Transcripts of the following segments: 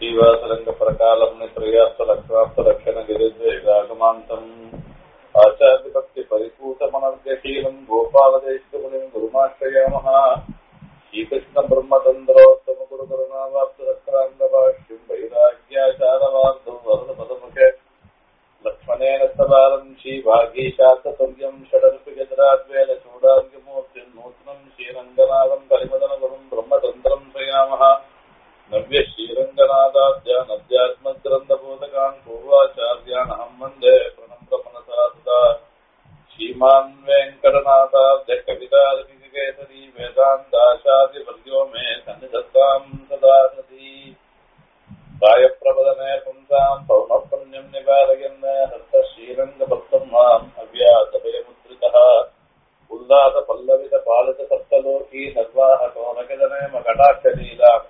श्रीवासरङ्गप्रकालम् नित्रयास्तलक्ष्वास्तलक्षणगिरिद्वेगागमान्तम् आचार्यभक्तिपरिपूतमनर्गशीलम् गोपालदेशमुनिम् गुरुमाश्रयामः श्रीकृष्णब्रह्मतन्द्रोत्तमगुरुकरुणावाप्तरक्रान्तभाष्यम् वैराग्याचारवार्धम् वरुणपदमुखे लक्ष्मणेन सवारम् श्रीभागीशान्ततुल्यम् षडर्पिगजराद्वेलचूडाङ्गमूर्तिम् नूतनम् श्रीरङ्गनाथम् कलिमदनगुरुम् ब्रह्मतन्त्रम् प्रयामः नव्य श्रीरङ्गनाथाद्यानध्यात्मग्रन्थबोधकान् पूर्वाचार्यान् अहम् वन्दे प्रणम्रमनसा सदा श्रीमान् वेङ्कटनाथाद्य कवितारतिकेसरी वेदान्ताचार्यवर्यो मे सन्निधत्ताम् सदा सती कायप्रबदने पुंसाम् पौनःपुण्यम् निवारयन् हस्तश्रीरङ्गभक्तम् माम् अव्यातभयमुद्रितः उल्लासपल्लवितपालितसप्तलोकी सर्वाहकोनकजने मकटाक्षलीलाम्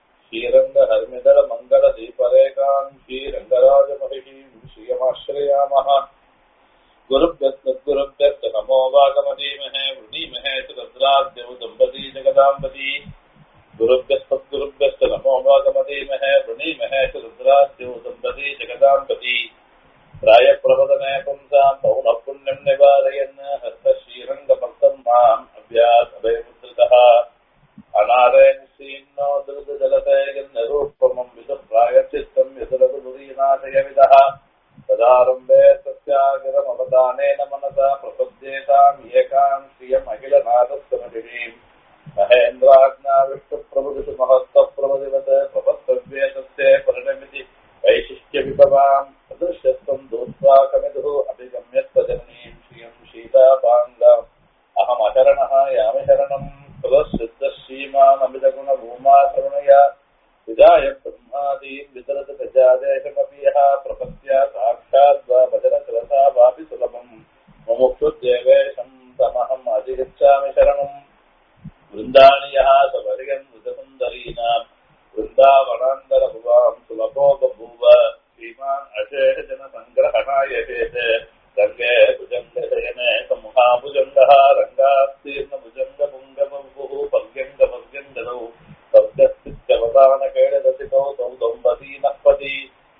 श्रीरङ्गहर्मिदलमङ्गलदीपरेकाम् श्रीरङ्गराजमहिषीम् श्रियमाश्रयामः गुरुभ्यस्तद्गुरुभ्यश्च नमो वागमधीमहे वृणीमहे च रुद्राद्यौ दम्पती जगदाम्बती गुरुभ्यस्तद्गुरुभ्यश्च नमो वागमधीमहे वृणीमहे च रुद्राद्यौ दम्पती जगदाम्बती प्रायप्रवदने पुंसाम् पौनः पुण्यम् निवारयन् हस्तश्रीरङ्गभक्तम् माम् अभ्यासभयमुद्रितः अनारेण श्रीन्नो दृढजलतेयन्नरूपमम् विदुप्रायचित्तम् यदुरघुरीनाशयविदः तदारम्भे तस्यागिरमवदानेन मनसा प्रपद्येताम् एकाम् श्रियम् अखिलनाथस्तमभिरीम् महेन्द्राज्ञा विष्णुप्रभुदिषु महत्त्वप्रभुदिवत् प्रपत्तव्ये तस्ये परिणमिति वैशिष्ट्यविभवाम् सदृश्यत्वम् दूत्वा कमिदुः अभिगम्यत्वजननीम् श्रियम् शीतापाङ्गाम् अहमचरणः यामि शरणम् श्रीमानमिदगुणभूमा करुणया विदाय ब्रह्मादीन् वितरत गजादेशमपि यः प्रपत्या साक्षाद्वा भजनशिरसा वापि सुलभम् मुमुक्षुदेवेशम् तमहम् अधिगच्छामि शरणम् वृन्दानि यः सवर्यन् मृतसुन्दरीणाम् वृन्दावनान्तरभुवाम् सुलभो बभूव श्रीमान् अशेषजनसङ्ग्रहणाय शेषे रङ्गे भुजङ्गशयने समुहाभुजङ्गः रङ्गास्तीर्णभुजङ्गपुङ्गबहुः पर्यङ्गपर्यङ्गदौ पर्गस्थित्यवदानकैडदसितौ तौ दम्पतीनःपति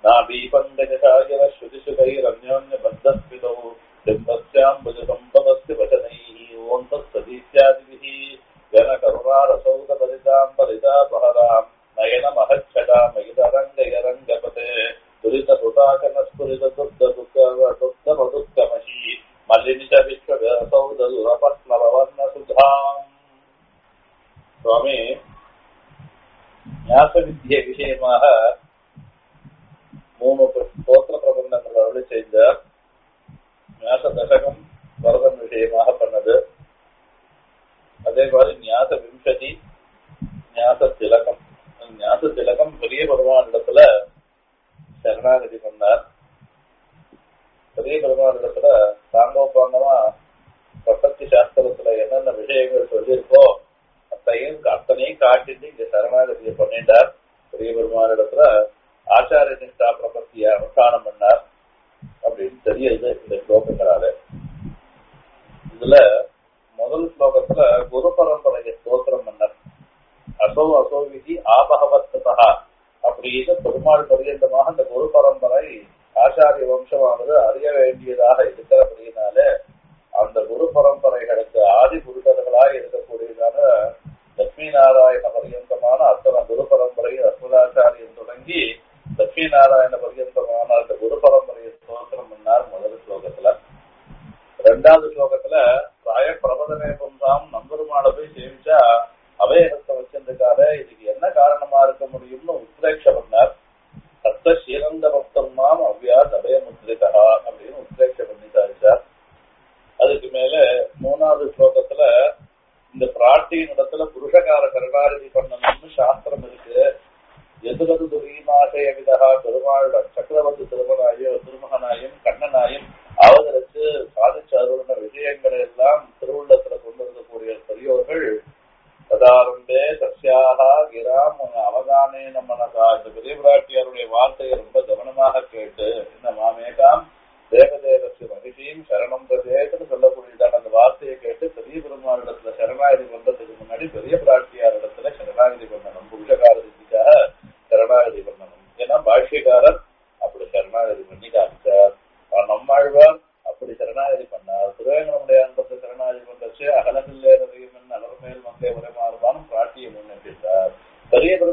नाभीपङ्कजशागिरश्रुतिशुकैरन्योन्यबद्धस्थितौ बिम्बस्याम् भुजसम्पदस्य वचनैः ओम् तत्सदीत्यादिभिः जनकरुणारसौदपरिताम् परितापहराम् नयनमहच्छटामयितरङ्गयरङ्गपते दुरितसुताकनस्फुरितदुग्धदुःखमही मल्लिनिच विश्वसौदुरपत्नववर्णसुधाम् சுவாமி ஞாச வித்திய விஷயமாக மூணு ஸ்தோத்திர பிரபந்தங்கள் அருளி செய்தார் ஞாச தசகம் வரதன் விஷயமாக பண்ணது அதே மாதிரி ஞாச விம்சதி ஞாச திலகம் ஞாச திலகம் பெரிய பெருமானிடத்துல சரணாகதி பண்ணார் பெரிய பெருமானிடத்துல சாங்கோபாங்கமா பட்டத்தி சாஸ்திரத்துல என்னென்ன விஷயங்கள் சொல்லியிருக்கோ அத்தையும் அத்தனையும் காட்டிட்டு இங்க சரணாகதியை பண்ணிட்டார் பெரிய பெருமானிடத்துல ஆச்சாரிய நிஷ்டா பிரபத்திய அனுஷ்டானம் பண்ணார் அப்படின்னு தெரியுது இந்த ஸ்லோகங்களால இதுல முதல் ஸ்லோகத்துல குரு பரம்பரையை ஸ்தோத்திரம் பண்ணார் அசோ அசோ விதி ஆபகவத்ததா அப்படின்னு பெருமாள் பரியந்தமாக அந்த குரு பரம்பரை ஆச்சாரிய வம்சமானது அறிய வேண்டியதாக இருக்கிறபடியினால அந்த குரு பரம்பரைகளுக்கு ஆதி குருடர்களாய் இருக்கக்கூடியதான லட்சுமி நாராயண பரியந்தமான அத்தனை குரு பரம்பரையும் அஸ்மதாச்சாரியம் தொடங்கி லட்சுமி நாராயண பரியந்தமான அந்த குரு பரம்பரையை ஸ்தோத்திரம் பண்ணார் முதல் ஸ்லோகத்துல ரெண்டாவது ஸ்லோகத்துல ராய பிரபதமே புந்தாம் நம்பெருமாளை போய் சேவிச்சா அபயகத்தை வச்சிருக்காரு இதுக்கு என்ன காரணமா இருக்க முடியும்னு உத்ரேட்ச பண்ணார் சத்த ஸ்ரீரந்த பக்தர்மாம் அவ்யாத் அபயமுத்ரிகா அப்படின்னு உத்ரேட்ச பண்ணி சாதிச்சார் அதுக்கு மேல மூணாவது ஸ்லோகத்துல இந்த பிராட்டியின் இடத்துல புருஷகார கருணாநிதி பண்ணணும்னு சாஸ்திரம் இருக்கு எதிரது துரீமாசய விதா பெருமாள் சக்கரவர்த்தி திருமணாயும் திருமகனாயும் கண்ணனாயும் அவதரிச்சு சாதிச்சு அருளின விஷயங்களை எல்லாம் திருவுள்ளத்துல கொண்டு இருக்கக்கூடிய பெரியோர்கள் ததாரம்பே தஸ்யாக கிராம் அவதானேன மனதா இந்த பெரிய பிராட்டியாருடைய வார்த்தையை ரொம்ப கவனமாக கேட்டு இந்த மாமேகாம் தேவதேவசி மகிழ்ச்சியும் சரணம் பிரதேசன்னு சொல்லக்கூடியதான அந்த வார்த்தையை கேட்டு பெரிய பெருமாளிடத்துல சரணாகதி பண்றதுக்கு முன்னாடி பெரிய பிராட்டியார் இடத்துல சரணாகதி பண்ணணும் புருஷகாரதிக்காக சரணாகதி பண்ணணும்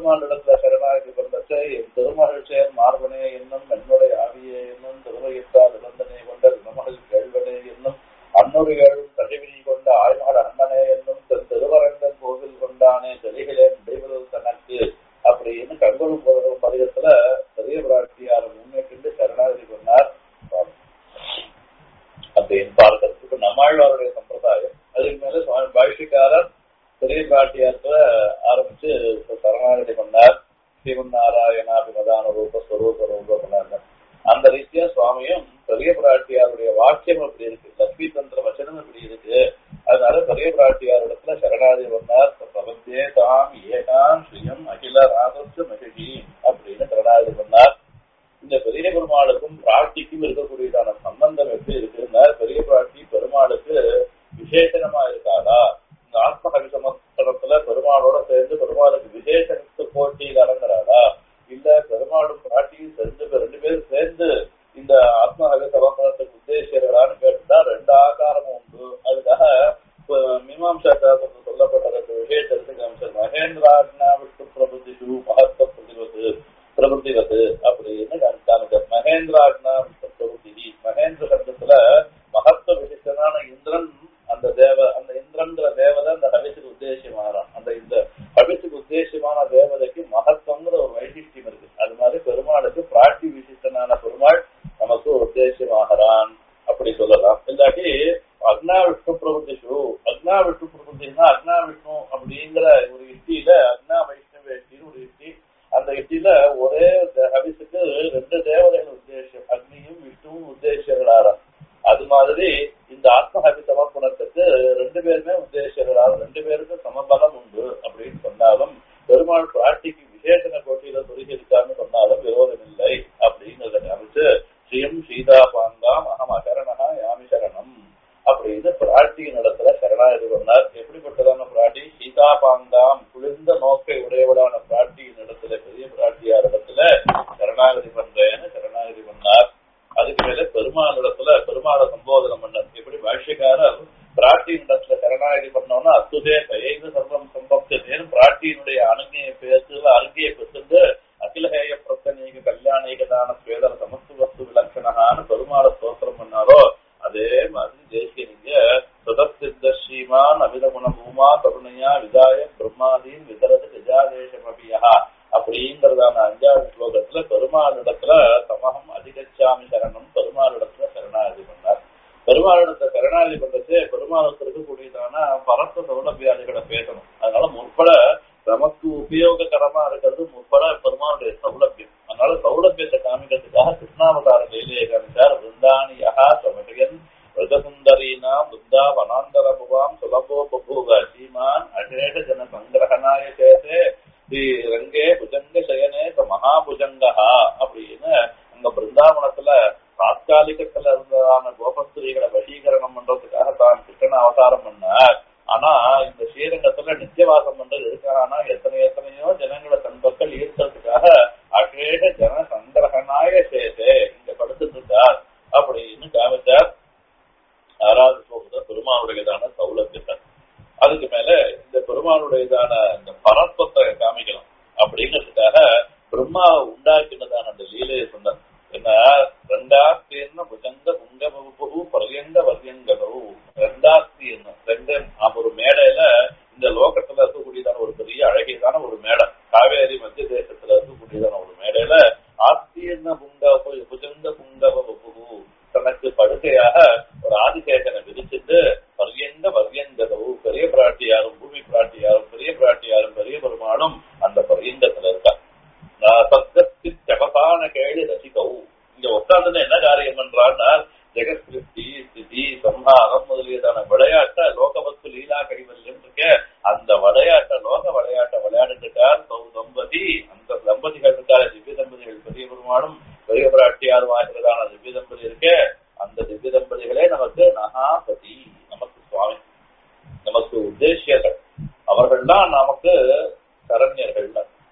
பெருமாளிடத்துல சரணாகி பிறந்தச்சே என் திருமகள் சேர் மார்பனே என்னும் என்னுடைய ஆவியே என்னும் திருவையத்தால் இறந்தனே கொண்ட குணமகள் கேள்வனே என்னும் அன்னொரு ஏழும் தடிவினி கொண்ட ஆய்மகள் அண்ணனே என்னும் தன் திருவரங்கன் கோவில் கொண்டானே தெளிகளே முடிவுதல் தனக்கு அப்படின்னு கண்கொடும் போதரும் பதிகத்துல பெரிய பிராட்டியார் முன்னேற்று சரணாகதி பண்ணார் அப்படின்னு பார்க்கறதுக்கு நம்மாழ்வாருடைய சம்பிரதாயம் அதுக்கு மேல சுவாமி பாஷ்யக்காரர் பெரிய பிராட்டியாரத்துல ஆரம்பிச்சு சரணாகதி பண்ணார் ஸ்ரீமன் நாராயணா விமதான ரூப ஸ்வரூப ரூப பண்ணார் அந்த ரீதியா சுவாமியும் பெரிய பிராட்டியாருடைய வாக்கியம் அப்படி இருக்கு லக்ஷ்மி தந்திர வச்சனம் இப்படி இருக்கு அதனால பெரிய பிராட்டியார் இடத்துல சரணாதி பண்ணார் பிரபந்தே தாம் ஏகாம் ஸ்ரீயம் அகில ராகஸ்ய மகிழி அப்படின்னு சரணாதி பண்ணார் இந்த பெரிய பெருமாளுக்கும் பிராட்டிக்கும் இருக்கக்கூடியதான சம்பந்தம் எப்படி இருக்குன்னா பெரிய பிராட்டி பெருமாளுக்கு விசேஷனமா இருக்காளா இந்த ஆத்மஹவி சமஸ்கரத்துல பெருமாளோட சேர்ந்து பெருமாளுக்கு விசேஷத்து போட்டியில் அடங்குறாளா இல்ல பெருமாளும் பிராட்டியும் சேர்ந்து ரெண்டு பேரும் சேர்ந்து இந்த ஆத்மஹவி சமஸ்கரத்துக்கு உத்தேசியர்களான்னு கேட்டுட்டா ரெண்டு ஆகாரமும் உண்டு அதுக்காக மீமாம்சா சாஸ்திரத்தில் சொல்லப்பட்ட ரெண்டு விஷயத்திற்கு அமைச்சர் மகேந்திராஜ்னா விஷ்ணு பிரபுதிஷு மகத்வ பிரதிவது பிரபுத்திவது அப்படின்னு காமிக்க மகேந்திராஜ்னா விஷ்ணு பிரபுதி மகேந்திர சப்தத்துல மகத்துவ விசிஷ்டனான இந்திரன் அந்த தேவ அந்த இந்திரன்ற தேவதை அந்த ஹவிசுக்கு உத்தேசியமாறான் அந்த இந்த ஹவிசுக்கு உத்தேசியமான தேவதைக்கு மகத்துவங்கிற ஒரு வைசிஷ்டியம் இருக்கு அது மாதிரி பெருமாளுக்கு பிராட்டி விசிஷ்டனான பெருமாள் நமக்கு உத்தேசியமாகிறான் அப்படி சொல்லலாம் இல்லாட்டி அக்னா விஷ்ணு பிரபுத்திஷு அக்னா விஷ்ணு பிரபுத்தினா அக்னா விஷ்ணு அப்படிங்கிற ஒரு இஷ்டியில அக்னா வைஷ்ணவ இஷ்டின்னு ஒரு இஷ்டி அந்த இஷ்டியில ஒரே ஹவிசுக்கு ரெண்டு தேவதைகள் உத்தேசம் அக்னியும் விஷ்ணுவும் உத்தேசியர்களாராம் அது மாதிரி இந்த ஆத்மஹவி சமர்ப்பணத்துக்கு ரெண்டு பேருமே உத்தேசியர்களாக ரெண்டு பேருக்கும் சமபலம் உண்டு அப்படின்னு சொன்னாலும் பெருமாள் பிராட்டிக்கு விசேஷன கோட்டியில துரிகிருக்கான்னு சொன்னாலும் விரோதம் இல்லை அப்படிங்கிறத காமிச்சு ஸ்ரீயம் சீதாபாங்காம் அகம் அசரணா யாமி சரணம் அப்படின்னு பிராட்டியின் இடத்துல சரணாகதி பண்ணார் எப்படிப்பட்டதான பிராட்டி சீதாபாங்காம் குளிர்ந்த நோக்கை உடையவளான பிராட்டியின் இடத்துல பெரிய பிராட்டியார் இடத்துல சரணாகதி பண்றேன்னு சரணாகதி பண்ணார் அதுக்கு மேல பெருமாள் இடத்துல பெருமாளை சம்போதனம் பண்ணார் எப்படி பாஷ்யக்காரர் பிராட்டியின் இடத்துல சரணாகதி பண்ணோம்னா அத்துதே தயைந்து சர்வம் சம்பப்தேன்னு பிராட்டியினுடைய அணுகிய பேசுல அருகிய பெற்று அகிலஹேய பிரசனீக கல்யாணீகதான ஸ்வேதர சமஸ்து வஸ்து விலட்சணான்னு பெருமாளை ஸ்தோத்திரம் பண்ணாரோ அதே மாதிரி தேசியனிங்க சுதசித்த ஸ்ரீமான் அவிதகுண பூமா கருணையா விதாய பிரம்மாதீன் விதரது விஜாதேசமபியா அப்படிங்கறதான அஞ்சாவது ஸ்லோகத்துல பெருமாள் இடத்துல சமகம் அதிகச்சாமி சரணம் பெருமாள் இடத்துல சரணாகதி பண்ணார் பெருமாள் இடத்துல சரணாகதி பண்றது பெருமாளுக்கு இருக்கக்கூடியதான பரஸ்ப சௌலபியாதிகளை பேசணும் அதனால முற்பட நமக்கு உபயோககரமா இருக்கிறது முற்பட பெருமாளுடைய சௌலபியம் அதனால சௌலபியத்தை காமிக்கிறதுக்காக கிருஷ்ணாவதார கையிலேயே காமிச்சார் விருந்தானியா சமயன் விரதசுந்தரீனா புத்தா வனாந்தர புவாம் சுலபோ பபூவ சீமான் அசேஷ ஜன சங்கிரகனாய சேதே ஸ்ரீ ரங்கே புஜங்க சயனே மகாபுஜங்கா அப்படின்னு அங்க பிருந்தாவனத்துல தாத்காலிகத்துல இருந்ததான கோபஸ்திரீகளை வசீகரணம் பண்றதுக்காக தான் கிருஷ்ணன் அவதாரம் பண்ணார் ஆனா இந்த ஸ்ரீரங்கத்துல நித்தியவாசம் பண்றது இருக்கானா எத்தனை எத்தனையோ ஜனங்களை தன் பக்கம் ஈர்க்கிறதுக்காக அசேஷ ஜன சங்கிரகனாய சேதே இங்க படுத்துட்டு இருக்கார் அப்படின்னு காமிச்சார் ஆறாவது ஸ்லோகத்தை பெருமாளுடையதான சௌலபியத்தை அதுக்கு மேல இந்த பெருமாளுடையதான இந்த பரத்வத்தை காமிக்கலாம் அப்படிங்கிறதுக்காக பிரம்மா உண்டாக்கினதான அந்த லீலையை சொன்னார் என்ன ரெண்டாஸ்தின்னு புஜங்க புங்க பகு பரியங்க வரியங்கதவு ரெண்டாஸ்தி என்ன ரெண்டு ஒரு மேடையில இந்த லோகத்துல இருக்கக்கூடியதான ஒரு பெரிய அழகியதான ஒரு மேடை காவேரி மத்திய தேசத்துல இருக்கக்கூடியதான ஒரு மேடையில ஆஸ்தியன்ன புங்க புஜங்க புங்க பகு தனக்கு படுக்கையாக ஒரு ஆதிசேகனை விதிச்சுட்டு பரியங்க வரியங்கதவு பெரிய பிராட்டியாரும் பூமி பிராட்டியாரும் பெரிய பிராட்டியாரும் பெரிய பெருமாளும் அந்த பரியங்கத்துல இருக்கா சப்தஸ்தி ஜபசான கேளு ரசிக்கவும் இங்க உட்கார்ந்து என்ன காரியம் பண்றான்னா ஜெகத் சிருஷ்டி ஸ்திதி சம்ஹாரம் முதலியதான விளையாட்ட லோகவஸ்து லீலா கைவல்யம் இருக்க அந்த விளையாட்ட லோக விளையாட்ட விளையாடுறார் தம்பதி அந்த தம்பதிகள் இருக்கார திவ்ய தம்பதிகள் பெரிய பெருமானும் பெரிய பிராட்டியாரும் ஆகிறதான திவ்ய தம்பதி இருக்க அந்த திவ்ய தம்பதிகளே நமக்கு நகாபதி நமக்கு சுவாமி நமக்கு உத்தேசியர்கள் அவர்கள்தான் நமக்கு சரண்யர்கள்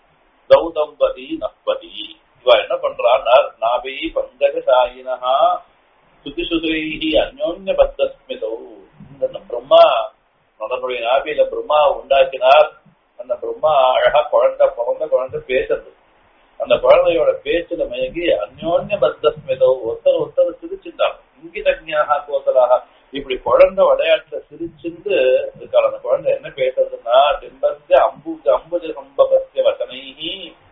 தௌதம்பதி நப்பதி இவ என்ன பண்றான்னா நாபி பங்கஜ சாயினஹா சுதிசுதிரைஹி அந்யோன்ய பத்தஸ்மிதௌ இந்த பிரம்மா தன்னுடைய நாபியில பிரம்மா உண்டாக்கினார் அந்த பிரம்மா அழகா குழந்தை பிறந்த குழந்தை குழந்தை பேசுறது அந்த குழந்தையோட பேச்சுல மயங்கி அந்யோன்ய பத்தஸ்மிதோ ஒருத்தர் ஒருத்தர் சிரிச்சுட்டாங்க இங்கிதஜ்ஞாக கோசலாக இப்படி குழந்தை விளையாட்டுல சிரிச்சுண்டு இருக்காள் அந்த குழந்தை என்ன பேசுறதுன்னா டிம்பஸ்ய அம்புஜ அம்புஜ சம்ப பஸ்ய வசனைஹி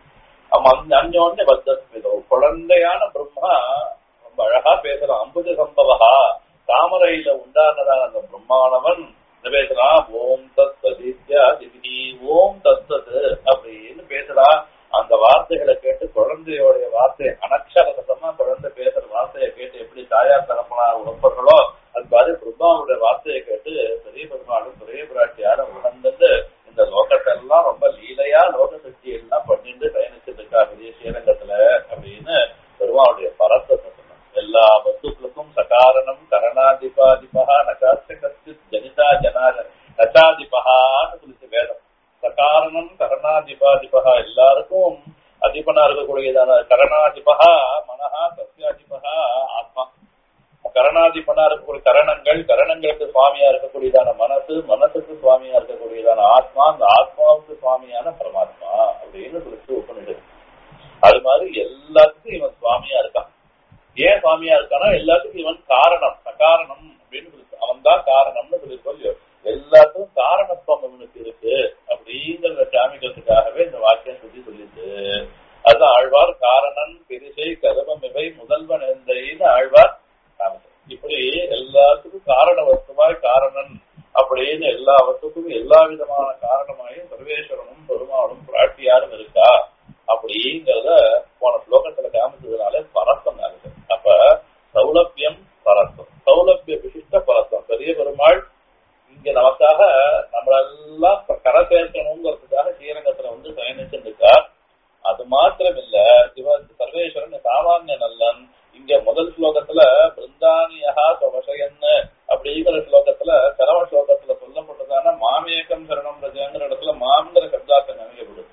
அந்யோன்ய பத்தஸ்மிதோ குழந்தையான பிரம்மா ரொம்ப அழகா பேசுறான் அம்புஜ சம்பவா தாமரையில உண்டானதான அந்த பிரம்மானவன் என்ன பேசுறான் ஓம் தத் சதித்யா திதி ஓம் தத்தது அப்படின்னு பேசுறான் அந்த வார்த்தைகளை கேட்டு குழந்தையோடைய வார்த்தை அனக்ஷரசமா குழந்தை பேசுற வார்த்தையை கேட்டு எப்படி தாயார் தகப்பனா உழப்பர்களோ அது மாதிரி பிரம்மாவுடைய வார்த்தையை கேட்டு பெரிய பெருமாளும் பெரிய பிராட்டியாரும் உணர்ந்து இந்த லோகத்தை எல்லாம் ரொம்ப லீலையா லோக சக்தி எல்லாம் பண்ணிட்டு பயணிச்சுட்டு இருக்கா பெரிய ஸ்ரீரங்கத்துல அப்படின்னு பெருமாளுடைய பரத்தை சொன்னான் எல்லா வஸ்துக்களுக்கும் சகாரணம் கரணாதிபாதிபா நகாச்ச கஸ்தித் ஜனிதா ஜனா நச்சாதிபகான்னு சொல்லிச்சு வேதம் சகாரணம் கரணாதிபாதிபா எல்லாருக்கும் அதிபனா இருக்கக்கூடியதான கரணாதிபகா மனஹா சத்யாதிபகா ஆத்மா கரணாதிபனா இருக்கக்கூடிய கரணங்கள் கரணங்களுக்கு சுவாமியா இருக்கக்கூடியதான மனசு மனசுக்கு சுவாமியா இருக்கக்கூடியதான ஆத்மா அந்த ஆத்மாவுக்கு சுவாமியான பரமாத்மா அப்படின்னு சொல்லிட்டு ஒப்பனிடு அது மாதிரி எல்லாத்துக்கும் இவன் சுவாமியா இருக்கான் ஏன் சுவாமியா இருக்கானா எல்லாத்துக்கும் இவன் காரணம் சகாரணம் அப்படின்னு சொல்லி அவன் தான் காரணம்னு சொல்லி சொல்லி எல்லாத்துக்கும் காரணத்துவம் இவனுக்கு இருக்கு அப்படிங்கிறத காமிக்கிறதுக்காகவே இந்த வாக்கியம் சொல்லி சொல்லிட்டு அதுதான் ஆழ்வார் காரணன் பிரிசை கதவம் இவை முதல்வன் எந்தைன்னு ஆழ்வார் காமிச்சார் இப்படி எல்லாத்துக்கும் காரண வஸ்துவாய் காரணன் அப்படின்னு எல்லா வஸ்துக்கும் எல்லா விதமான காரணமாயும் சர்வேஸ்வரனும் பெருமாளும் பிராட்டியாரும் இருக்கா அப்படிங்கிறத போன ஸ்லோகத்துல காமிச்சதுனால பரத்தம் ஆகுது அப்ப சௌலபியம் பரத்தம் சௌலபிய விசிஷ்ட பரத்தம் பெரிய பெருமாள் இங்க நமக்காக நம்மளெல்லாம் கரை சேர்க்கணுங்கிறதுக்காக ஸ்ரீரங்கத்துல வந்து பயணிச்சிருக்கார் அது மாத்திரம் இல்ல சிவ சர்வேஸ்வரன் சாமானிய நல்லன் இங்க முதல் ஸ்லோகத்துல பிருந்தானியா சுவசயன்னு அப்படிங்கிற ஸ்லோகத்துல சரவ ஸ்லோகத்துல சொல்லப்பட்டதான மாமேகம் சரணம் ரஜங்கிற இடத்துல மாங்கிற சப்தார்த்தம் நினைக்கப்படுது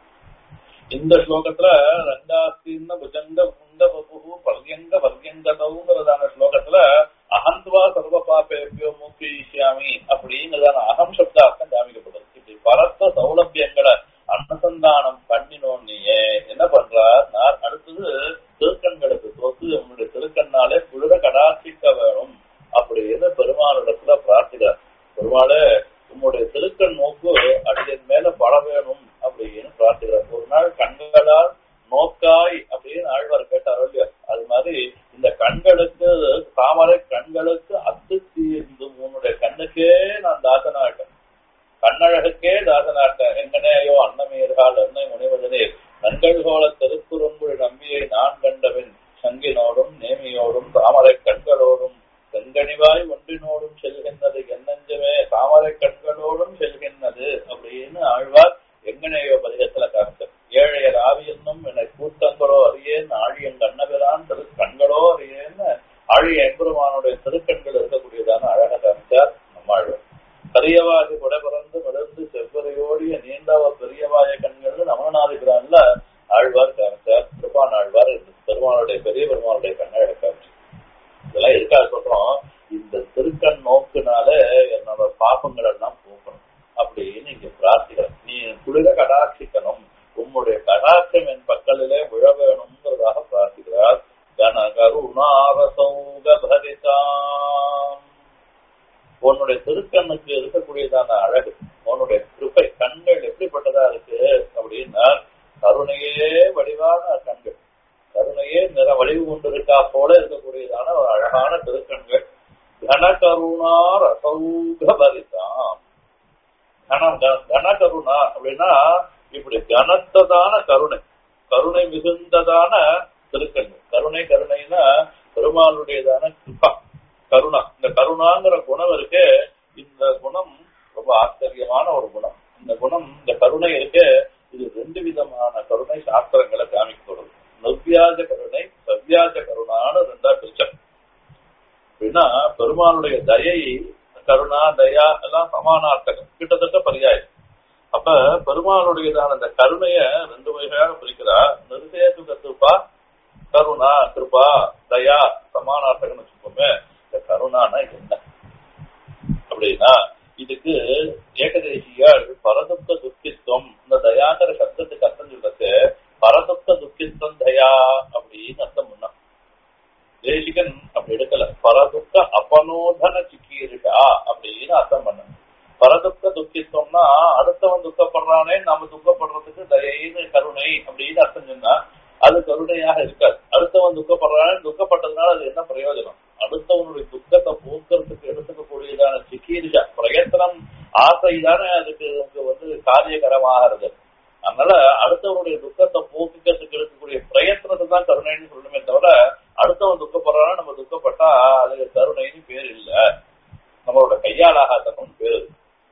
இந்த ஸ்லோகத்துல ரங்காஸ்தின்ன புஜங்க புங்க பபு பர்யங்க பர்யங்கதவுங்கிறதான ஸ்லோகத்துல அகந்த்வா சர்வ பாப்பேபியோ மூக்கியாமி அப்படிங்கிறதான அகம் சப்தார்த்தம் காமிக்கப்படுது இப்படி பரத்த சௌலபியங்களை அனுசந்தானம் பண்ணினோன்னியே என்ன பண்றார் நான் அடுத்தது திருக்கண்களுக்கு தோத்து உன்னுடைய திருக்கண்ணாலே குளிர கடாட்சிக்க வேணும் அப்படின்னு பெருமாளிடத்துல பிரார்த்திக்கிறார் பெருமாளே உன்னுடைய திருக்கண் நோக்கு அடியின் மேல பட வேணும் அப்படின்னு பிரார்த்திக்கிறார் ஒரு நாள் கண்களால் நோக்காய் அப்படின்னு ஆழ்வார் கேட்டார் இல்லையா அது மாதிரி இந்த கண்களுக்கு தாமரை கண்களுக்கு அத்துத்தி உன்னுடைய கண்ணுக்கே நான் தாசனாட்டேன் கண்ணழகுக்கே தாசனாட்டேன் எங்கனேயோ அன்னமீர்கள் அன்னை முனைவதனே நண்கள் கோல திருக்குறும்புள் நம்பியை நான் கண்டவன் சங்கினோடும் நேமியோடும் தாமரை கண்களோடும் செங்கனிவாய் ஒன்றினோடும் செல்கின்றது என்னஞ்சமே தாமரை கண்களோடும் செல்கின்றது அப்படின்னு ஆழ்வார் எங்கனேயோ பதிகத்துல காமிச்சார் ஏழையர் ஆவியன்னும் என்னை கூத்தங்களோ அறியேன் ஆழியன் கண்ணபிரான் திரு கண்களோ அறியேன்னு ஆழிய எம்பெருமானுடைய திருக்கண்கள் இருக்கக்கூடியதான அழக காமிச்சார் நம்மாழ்வார் கரியவாகி குடபிறந்து மிளந்து செவ்வரையோடிய நீண்டவ பெரியவாய கண்கள் நமநாதிபிரான்ல ஆழ்வார் காமிச்சார் திருப்பான் ஆழ்வார் பெருமானுடைய பெரிய பெருமானுடைய கண்ணழக காமிச்சு இதெல்லாம் எதுக்காக சொல்றோம் இந்த திருக்கண் நோக்குனால என்னோட பாப்பங்கள் எல்லாம் போக்கணும் அப்படின்னு இங்க பிரார்த்திக்கிறேன் நீ குளிர கடாட்சிக்கணும் உம்முடைய கடாட்சம் என் பக்கலிலே விழ வேணுங்கிறதாக பிரார்த்திக்கிறார் கன கருணாரசௌக பரிதாம் உன்னுடைய திருக்கண்ணுக்கு இருக்கக்கூடியதான அழகு உன்னுடைய கிருப்பை கண்கள் எப்படிப்பட்டதா இருக்கு அப்படின்னா கருணையே வடிவான கண்கள் கருணையே நிற வடிவு கொண்டிருக்கா போல இருக்கக்கூடியதான ஒரு அழகான திருக்கண்கள் கனகருணா ரசௌக பரிதாம் கனம் கனகருணா அப்படின்னா இப்படி கனத்ததான கருணை கருணை மிகுந்ததான திருக்கண்கள் கருணை கருணைனா பெருமாளுடையதான கிருப்பா கருணா இந்த கருணாங்கிற குணம் இருக்கு இந்த குணம் ரொம்ப ஆச்சரியமான ஒரு குணம் இந்த குணம் இந்த கருணை இருக்கு இது ரெண்டு விதமான கருணை சாஸ்திரங்களை காமிக்கப்படுது நவ்யாஜ கருணை சவ்யாஜ கருணான்னு ரெண்டா பிரிச்சம் அப்படின்னா பெருமானுடைய தயை கருணா தயா எல்லாம் சமானார்த்தகம் கிட்டத்தட்ட பரியாயம் அப்ப பெருமானுடையதான அந்த கருணைய ரெண்டு வகையாக பிரிக்கிறா நிருசேது கத்துப்பா கருணா கிருபா தயா சமானார்த்தகம் வச்சுக்கோமே இந்த கருணானா என்ன அப்படின்னா இதுக்கு ஏகதேசியால் பரதுக்க துக்கித்துவம் இந்த தயாங்கிற சப்தத்துக்கு அர்த்தம் சொல்ற துக்கித்தம் தயா அப்படின்னு அர்த்தம் பண்ணான் தேசிகன் அப்படி எடுக்கல பரதுக்க அபனோதன சிக்கீரிடா அப்படின்னு அர்த்தம் பண்ண பரதுக்க துக்கித்தம்னா அடுத்தவன் துக்கப்படுறானே நாம துக்கப்படுறதுக்கு தயைன்னு கருணை அப்படின்னு அர்த்தம் சொன்னா அது கருணையாக இருக்காது அடுத்தவன் துக்கப்படுறானே துக்கப்பட்டதுனால அது என்ன பிரயோஜனம் அடுத்தவனுடைய துக்கத்தை போக்குறதுக்கு எடுத்துக்கக்கூடியதான சிக்கீரிஷா பிரயத்தனம் ஆசை தானே அதுக்கு வந்து காரியகரமாகிறது அதனால அடுத்தவனுடைய துக்கத்தை போக்குக்கிறதுக்கு எடுக்கக்கூடிய பிரயத்தனத்தை தான் கருணைன்னு சொல்லணுமே தவிர அடுத்தவன் துக்கப்படுறானா நம்ம துக்கப்பட்டா அது கருணைன்னு பேர் இல்ல நம்மளோட கையாலாகாதவன் பேரு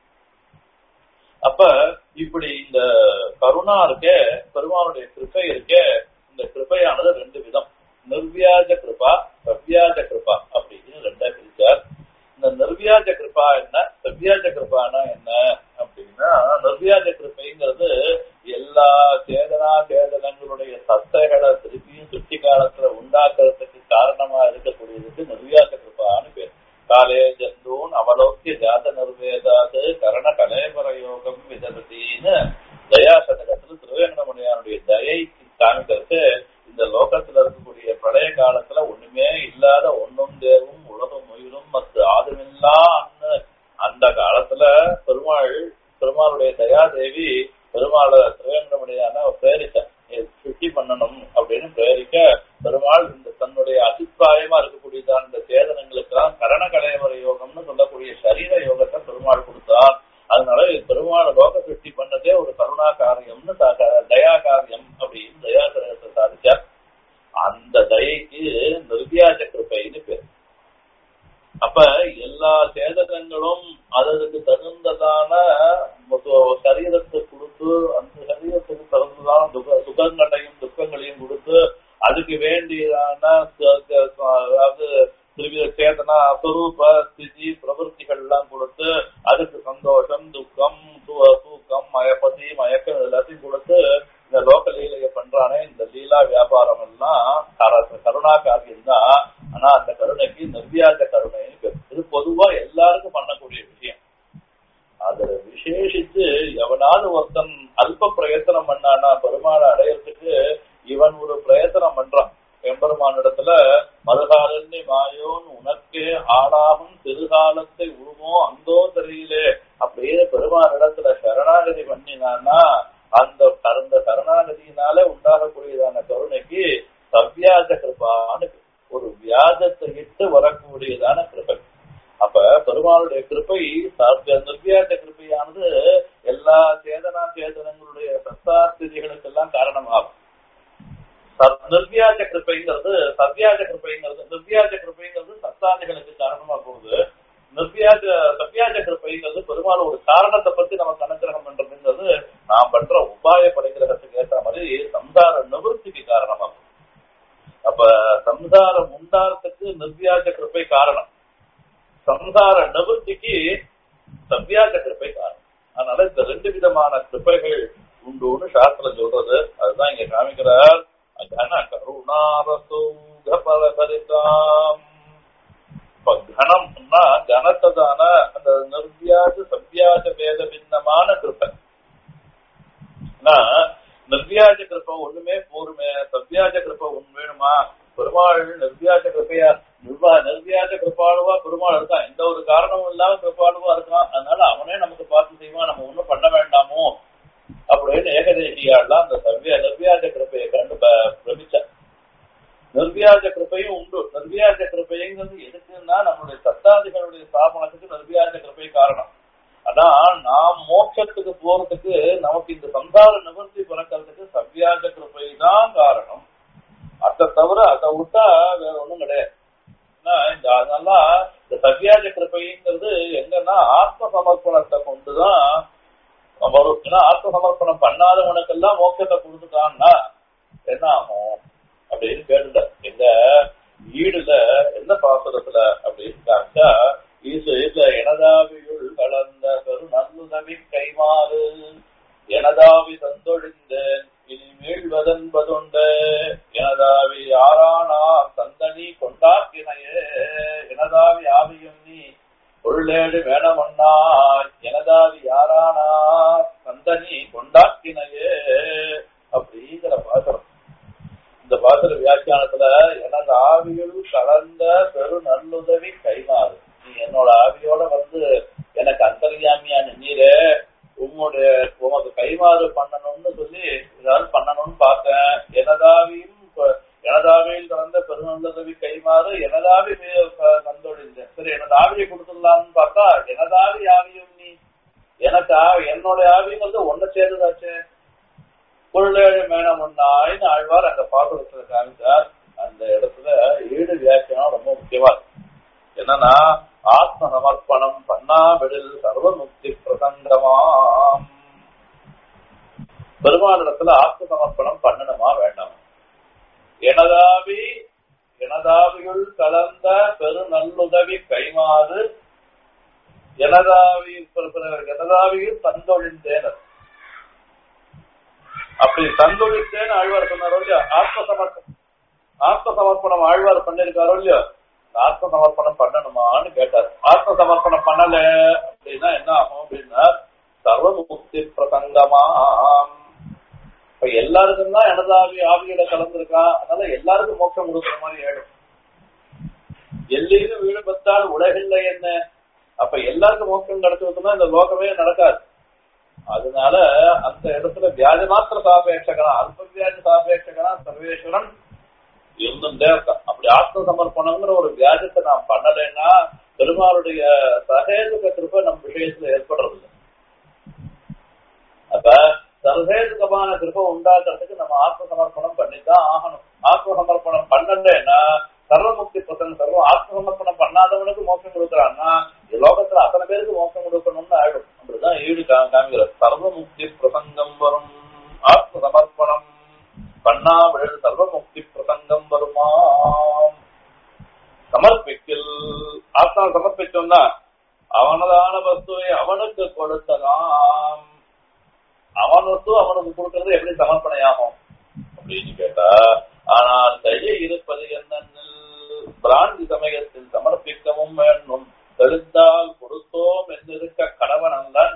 அப்ப இப்படி இந்த கருணா இருக்கே பெருமானுடைய கிருப்பை இருக்கே இந்த கிருப்பையானது ரெண்டு விதம் நிர்வியாஜ கிருபா சவ்யாஜ கிருபா அப்படின்னு ரெண்டா பிரிச்சார் இந்த நிர்வியாஜ கிருபா என்ன சவ்யாஜ கிருபானா என்ன அப்படின்னா நிர்வியாஜ கிருப்பைங்கிறது எல்லா சேதனா சேதனங்களுடைய சத்தைகளை திருப்பியும் சுற்றி காலத்துல உண்டாக்குறதுக்கு காரணமா இருக்கக்கூடியதுக்கு நிர்வியாஜ கிருபான்னு பேர் காலே ஜந்தூன் அவலோக்கிய ஜாத நிர்வேதாது கரண கலேபர யோகம் விதபதினு தயாசதகத்துல திருவேங்கடமுனியானுடைய தயை காமிக்கிறது இந்த லோகத்துல இருக்கக்கூடிய பிரளய காலத்துல ஒண்ணுமே இல்லாத ஒன்னும் தேவும் உலகம் உயிரும் மத்து ஆதுமில்லா அந்த காலத்துல பெருமாள் பெருமாளுடைய தயாதேவி பெருமாளை திருவேங்கடமுடியான பிரேரித்தார் சுட்டி பண்ணணும் அப்படின்னு பிரேரிக்க பெருமாள் இந்த தன்னுடைய அபிப்பிராயமா இருக்கக்கூடியதான் இந்த சேதனங்களுக்கெல்லாம் கரண கலைவர யோகம்னு சொல்லக்கூடிய சரீர யோகத்தை பெருமாள் கொடுத்தார் அதனால பெருமாள் லோக சிருஷ்டி பண்ணதே ஒரு கருணா காரியம்னு தயா காரியம் அப்படின்னு தயாசரகத்தை சாதிச்சார் அந்த தயைக்கு நிர்வியாஜ கிருப்பைன்னு பேர் அப்ப எல்லா சேதகங்களும் அதற்கு தகுந்ததான சரீரத்தை கொடுத்து அந்த சரீரத்துக்கு தகுந்ததான துக சுகங்களையும் துக்கங்களையும் கொடுத்து அதுக்கு வேண்டியதான அதாவது திருவித சேதனா சுரூப ஸ்திதி பிரவருத்திகள் எல்லாம் கொடுத்து அதுக்கு சந்தோஷம் துக்கம் தூக்கம் மயப்பதி மயக்கம் எல்லாத்தையும் கொடுத்து இந்த லோக லீலையை பண்றானே இந்த லீலா வியாபாரம் எல்லாம் கருணா காரியம் தான் ஆனா அந்த கருணைக்கு நிர்வியாஜ கருணைன்னு பேர் இது பொதுவா எல்லாருக்கும் பண்ணக்கூடிய விஷயம் அதுல விசேஷித்து எவனாவது ஒருத்தன் அல்ப பிரயத்தனம் பண்ணானா பெருமாளை அடையறதுக்கு இவன் ஒரு பிரயத்தனம் பண்றான் எம்பெருமானிடத்துல மறுகாலன்னி மாயோன் உனக்கே ஆளாகும் திருகாலத்தை உருமோ அந்தோ தெரியலே அப்படியே பெருமானிடத்துல சரணாகதி பண்ணினான்னா அந்த அந்த சரணாகதியினால உண்டாகக்கூடியதான கருணைக்கு சவ்யாஜ கிருபான்னு ஒரு வியாஜத்தை இட்டு வரக்கூடியதான கிருபை அப்ப பெருமாளுடைய கிருப்பை நிர்வியாஜ கிருப்பையானது எல்லா சேதனா சேதனங்களுடைய சத்தாஸ்திதிகளுக்கெல்லாம் காரணமாகும் நிர்வியாஜ கிருப்பைங்கிறது சவ்யாஜ கிருப்பைங்கிறது நிர்வியாஜ கிருப்பைங்கிறது சத்தாதிகளுக்கு காரணமா போகுது நிர்வியாஜ சவ்யாஜ கிருப்பைங்கிறது பெருமாள் ஒரு காரணத்தை பத்தி நம்ம கணக்கிரகம் பண்றதுங்கிறது நாம் பண்ற உபாய பரிகிரகத்துக்கு ஏற்ற மாதிரி சம்சார நிவர்த்திக்கு காரணமா அப்ப சம்சாரம் உண்டாரத்துக்கு நிர்வியாஜ கிருப்பை காரணம் சம்சார நிவர்த்திக்கு சவ்யாஜ கிருப்பை காரணம் அதனால இந்த ரெண்டு விதமான கிருப்பைகள் உண்டுன்னு சாஸ்திரம் சொல்றது அதுதான் இங்க காமிக்கிறார் கன கருணாரசௌகபரிதாம் இப்ப கணம்னா கனத்ததான அந்த நிர்வியாஜ சவ்யாஜ வேத பின்னமான கிருப்பை நிர்வியாஜ கிருப்பை ஒண்ணுமே போருமே சவ்யாஜ கிருப்பை ஒண்ணு வேணுமா பெருமாள் நிர்வியாஜ கிருப்பையா நிர்வா நிர்வியாஜ கிருப்பாளுவா பெருமாள் இருக்கான் எந்த ஒரு காரணமும் இல்லாம கிருப்பாளுவா இருக்கான் அதனால அவனே நமக்கு பார்த்து செய்வான் நம்ம ஒண்ணும் பண்ண வேண்டாமோ அப்படின்னு ஏகதேசியாள்லாம் அந்த சவ்யா நிர்வியாஜ கிருப்பையை கண்டு பிரமிச்சார் நிர்வியாஜ கிருப்பையும் உண்டு நிர்வியாஜ கிருப்பைங்கிறது எதுக்குன்னா நம்மளுடைய சத்தாதிகளுடைய ஸ்தாபனத்துக்கு நிர்வியாஜ கிருப்பை காரணம் அதான் நாம் மோட்சத்துக்கு போறதுக்கு நமக்கு இந்த சம்சார நிவர்த்தி பிறக்கிறதுக்கு சவ்யாஜ கிருப்பை தான் காரணம் அதை தவிர அதை விட்டா வேற ஒண்ணும் கிடையாது இந்த அதெல்லாம் இந்த சவ்யாஜ கிருப்பைங்கிறது எங்கன்னா ஆத்ம சமர்ப்பணத்தை கொண்டுதான் வரும் ஏன்னா ஆத்ம சமர்ப்பணம் பண்ணாதவனுக்கெல்லாம் மோட்சத்தை கொடுத்துட்டான்னா என்ன ஆகும் அப்படின்னு கேட்டுல எங்க வீடுல எந்த பாசுரத்துல அப்படின்னு காமிச்சா ஈஸ்வரில எனதாவியுள் கலந்த பெரு நல்லுதவி கைமாறு எனதாவி தந்தொழிந்தேன் இனி மீழ்வதென்பதுண்டு எனதாவி ஆரானார் தந்தனி கொண்டாக்கினையே எனதாவி ஆவியும் நீ பொருளேடு வேணமண்ணா எனதாவி யாரானா சந்தனி கொண்டாக்கினையே அப்படிங்கிற பாசனம் பாசுர வியாக்கியானத்துல எனது ஆவியில் கலந்த பெரு நல்லுதவி கைமாறு நீ என்னோட ஆவியோட வந்து எனக்கு அந்தர்யாமியா நீரே உங்களுடைய உமக்கு கைமாறு பண்ணணும்னு சொல்லி ஏதாவது பண்ணணும்னு பார்த்தேன் எனதாவியும் எனதாவியில் கலந்த பெருநல்லுதவி கைமாறு எனதாவி கந்தொழிந்தேன் சரி எனது ஆவியை கொடுத்துடலாம்னு பார்த்தா எனதாவி ஆவியும் நீ எனக்கு என்னுடைய ஆவியும் வந்து ஒன்ன சேர்ந்ததாச்சே பொருளேழு மேனம் ஒன்னாயின்னு ஆழ்வார் அந்த பாசுரத்துல காமிச்சார் அந்த இடத்துல ஈடு வியாக்கியம் ரொம்ப முக்கியமா இருக்கு என்னன்னா ஆத்ம சமர்ப்பணம் பண்ணாவிடில் சர்வமுக்தி பிரசங்கமாம் பெருமானிடத்துல ஆத்ம சமர்ப்பணம் பண்ணணுமா வேண்டாமா எனதாவி எனதாவியுள் கலந்த பெரு நல்லுதவி கைமாறு எனதாவி எனதாவியில் தந்தொழிந்தேனர் அப்படி தந்தொழித்தேன்னு ஆழ்வார் சொன்னாரோ இல்லையா ஆத்ம சமர்ப்பணம் ஆத்ம சமர்ப்பணம் ஆழ்வார் பண்ணிருக்காரோ இல்லையா ஆத்ம சமர்ப்பணம் பண்ணணுமான்னு கேட்டார் ஆத்ம சமர்ப்பணம் பண்ணல அப்படின்னா என்ன ஆகும் அப்படின்னா சர்வமுக்தி பிரசங்கமாம் இப்ப எல்லாருக்கும் தான் எனதாவி ஆவியில கலந்துருக்கான் அதனால எல்லாருக்கும் மோட்சம் கொடுக்குற மாதிரி ஆயிடும் எல்லையிலும் வீடு பத்தால் உலகில்லை என்ன அப்ப எல்லாருக்கும் மோட்சம் கிடைச்சதுன்னா இந்த லோகமே நடக்காது அதனால அந்த இடத்துல வியாஜ மாத்திர சாபேட்சகனா அல்ப வியாஜ சாபேட்சகனா சர்வேஸ்வரன் இருந்துட்டே இருக்கான் அப்படி ஆத்ம சமர்ப்பணங்கிற ஒரு வியாஜத்தை நாம் பண்ணலைன்னா பெருமாளுடைய சகேதுக கிருப்ப நம் விஷயத்துல ஏற்படுறது அப்ப சர்வேதுகமான கிருப்ப உண்டாக்குறதுக்கு நம்ம ஆத்ம சமர்ப்பணம் பண்ணித்தான் ஆகணும் ஆத்ம சமர்ப்பணம் பண்ணலன்னா சர்வமுக்தி பிரசங்க சர்வம் ஆத்ம சமர்ப்பணம் பண்ணாதவனுக்கு மோட்சம் கொடுக்குறான்னா லோகத்துல அத்தனை பேருக்கு மோட்சம் கொடுக்கணும்னு ஆயிடும் அப்படிதான் ஈடு காமிக்கிற சர்வமுக்தி பிரசங்கம் வரும் ஆத்ம சமர்ப்பணம் பண்ணாவிடல் சர்வமுக்தி பிரசங்கம் வருமாம் சமர்ப்பிக்கில் ஆத்மா சமர்ப்பிச்சோம்னா அவனதான வஸ்துவை அவனுக்கு கொடுத்ததாம் அவன் வஸ்து அவனுக்கு கொடுக்கறது எப்படி சமர்ப்பணையாகும் அப்படின்னு கேட்டா ஆனால் கையை இருப்பது என்னென்னில் பிராந்தி சமயத்தில் சமர்ப்பிக்கவும் வேண்டும் தெரிந்தால் கொடுத்தோம் என்றிருக்க கணவன் அல்லன்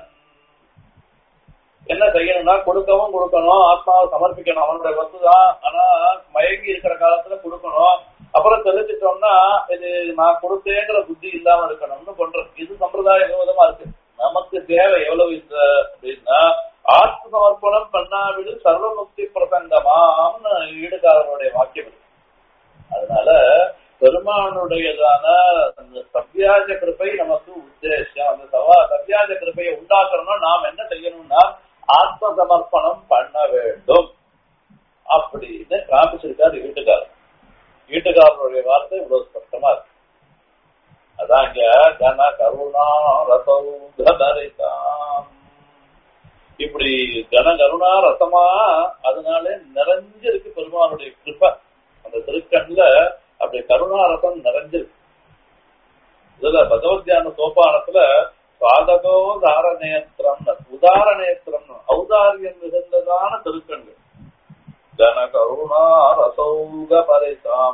என்ன செய்யணும்னா கொடுக்கவும் கொடுக்கணும் ஆத்மாவை சமர்ப்பிக்கணும் அவனுடைய வசுதான் ஆனா மயங்கி இருக்கிற காலத்துல கொடுக்கணும் அப்புறம் தெரிஞ்சிட்டோம்னா இது நான் கொடுத்தேங்கிற புத்தி இல்லாம இருக்கணும்னு பண்றது இது சம்பிரதாய விரோதமா இருக்கு நமக்கு தேவை எவ்வளவு இந்த அப்படின்னா ஆத்ம சமர்ப்பணம் பண்ணாவிடு சர்வமுக்தி பிரசங்கமாம்னு ஈடுகாரனுடைய வாக்கியம் இருக்கு அதனால பெருமானுடையதான அந்த சவ்யாஜ கிருப்பை நமக்கு உத்தேசம் அந்த சவா சவ்யாஜ கிருப்பையை உண்டாக்கணும்னா நாம் என்ன செய்யணும்னா ஆத்ம சமர்ப்பணம் பண்ண வேண்டும் அப்படின்னு காமிச்சிருக்காரு வீட்டுக்காரர் வீட்டுக்காரருடைய வார்த்தை இவ்வளவு ஸ்பஷ்டமா இருக்கு அதான் இங்க கன கருணா ரசௌதரிதாம் இப்படி கன கருணா ரசமா அதனால நிறைஞ்சிருக்கு பெருமானுடைய கிருப்பை அந்த திருக்கண்ல அப்படி கருணா ரசம் நிறைஞ்சிருக்கு இதுல பகவத்யான சோபானத்துல சாதகோ தாரநேத்திரம் உதாரணேத்திரம் ஔதாரியம் மிகுந்ததான திருக்கண்கள் ஜன கருணா ரசௌக பரிதாம்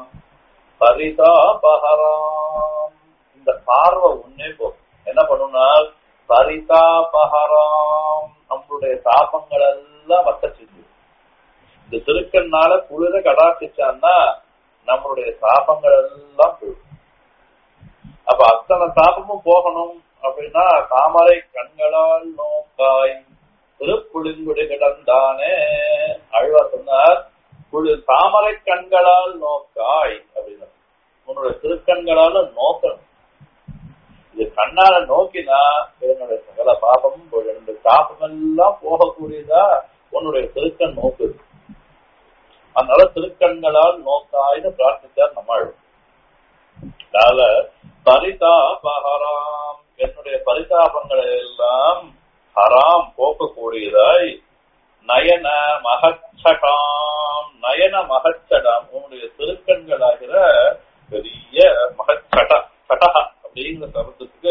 பரிதாபஹராம் இந்த பார்வை ஒன்னே போதும் என்ன பண்ணுனா பரிதாபஹராம் நம்மளுடைய தாபங்கள் எல்லாம் வட்ட செஞ்சு இந்த திருக்கண்ணால குளிர கடாட்சிச்சான்னா நம்மளுடைய சாபங்கள் எல்லாம் போயிடும் அப்ப அத்தனை சாபமும் போகணும் அப்படின்னா தாமரை கண்களால் நோக்காய் திருப்புளிங்குடி கிடந்தானே அழ்வார் சொன்னார் குழு தாமரை கண்களால் நோக்காய் அப்படின்னு உன்னுடைய திருக்கண்களால நோக்கணும் இது கண்ணால நோக்கினா என்னுடைய சகல பாபமும் ரெண்டு சாபம் எல்லாம் போகக்கூடியதா உன்னுடைய திருக்கண் நோக்குது அதனால திருக்கண்களால் நோக்காய்னு பிரார்த்திச்சார் நம்மாள் அதனால பரிதாபஹராம் என்னுடைய பரிதாபங்களை எல்லாம் ஹராம் போக்கக்கூடியதாய் நயன மகச்சடாம் நயன மகச்சடாம் உன்னுடைய திருக்கண்களாகிற பெரிய மகச்சட சடகா அப்படிங்கிற சப்தத்துக்கு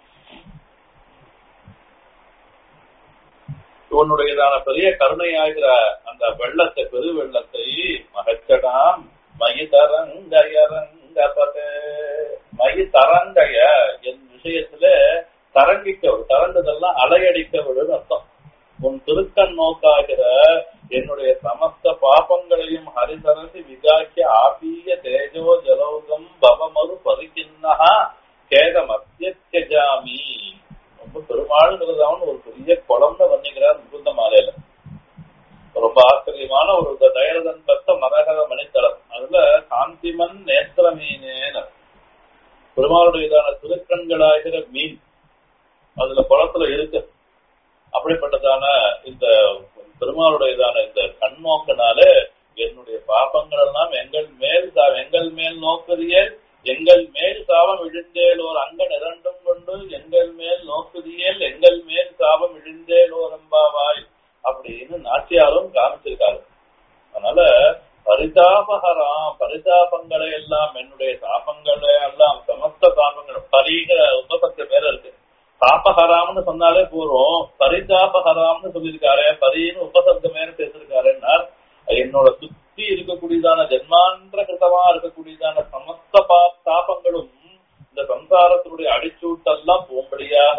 உன்னுடையதான பெரிய கருணையாகிற அந்த வெள்ளத்தை பெரு வெள்ளத்தை மகச்சடாம் மயிதரங்கயரங்கபதே மயிதரங்கய என் விஷயத்துல தரங்கிக்க தரங்குதெல்லாம் அலையடிக்க விடுன்னு அர்த்தம் உன் திருக்கண் நோக்காகிற என்னுடைய சமஸ்த பாபங்களை சூரையும் ஹரிசரசி விகாக்கிய ஆபீய தேஜோ ஜலௌகம் பவமரு பரிக்கின்னஹா கேதம் அத்தியஜாமி ரொம்ப பெருமாளுங்கிறதாவன் ஒரு பெரிய குளம்னு வர்ணிக்கிறார் முகுந்த மாலையில ரொம்ப ஆச்சரியமான ஒரு தயரதன் பத்த மரகத மணித்தளம் அதுல காந்திமன் நேத்திர மீனேன பெருமாளுடையதான திருக்கண்களாகிற மீன் அதுல குளத்துல இருக்கு அப்படிப்பட்டதான இந்த பெருமாளுடையதான இந்த கண்ணோக்கினால என்னுடைய பாப்பங்கள் எல்லாம் எங்கள் மேல் சா- எங்கள் மேல் நோக்குதியல் எங்கள் மேல் சாபம் இழிந்தேலோர் அங்கன் இரண்டும் கொண்டு எங்கள் மேல் நோக்குதியல் எங்கள் மேல் சாபம் இழிந்தேலோர் எம்பாவாய் அப்படின்னு நாச்சியாரும் காமிச்சிருக்காரு அதனால பரிதாபகராம் பரிதாபங்களை எல்லாம் என்னுடைய சாபங்களை எல்லாம் சமஸ்த சாபங்கள் பரிகிற உபசத்து பேர் இருக்கு தாபஹராம்னு சொன்னாலே போறோம் பரிதாபஹராம்னு சொல்லியிருக்காரு பரின்னு உபசப்த மேல பேசிருக்காருன்னா என்னோட சுத்தி இருக்கக்கூடியதான ஜென்மாந்திர கிருத்தமா இருக்கக்கூடியதான சமஸ்த பா- தாபங்களும் இந்த சம்சாரத்தினுடைய அடிச்சூட்டெல்லாம் போகும்படியாக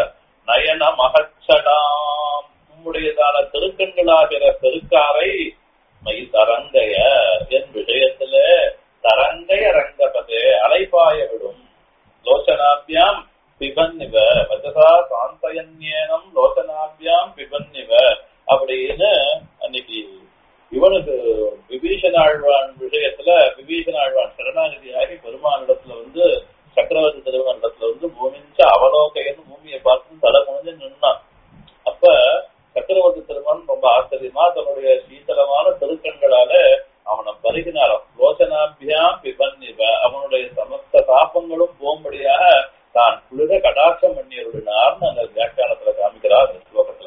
நயன மகச்சடாம் உம்முடையதான திருக்கண்களாகிற பெருக்காரை மை தரங்கைய என் விஷயத்துல தரங்கைய ரங்கபதே அலைபாய விடும் லோச்சனாபியாம் பிபன்னிவ வச்சசா சாந்தயன்யேனம் லோச்சனாபியாம் பிபன்னிவ அப்படின்னு அன்னைக்கு இவனுக்கு விபீஷண ஆழ்வான் விஷயத்துல விபீஷண ஆழ்வான் சரணாகதியாகி பெருமானிடத்துல வந்து சக்கரவர்த்தி திருவனிடத்துல வந்து பூமிஞ்ச அவலோகையன்னு பூமியை பார்த்து தலை குனிஞ்சு நின்னான் அப்ப சக்கரவர்த்தி திருமன் ரொம்ப ஆச்சரியமா தன்னுடைய சீதளமான திருக்கண்களால அவனை பருகினாராம் லோச்சனாபியாம் பிபன்னிவ அவனுடைய சமஸ்த தாபங்களும் போகும்படியாக தான் குளிர கடாட்சம் பண்ணியருடினார்னு அந்த வியாக்கியானத்துல காமிக்கிறார் இந்த ஸ்லோகத்துல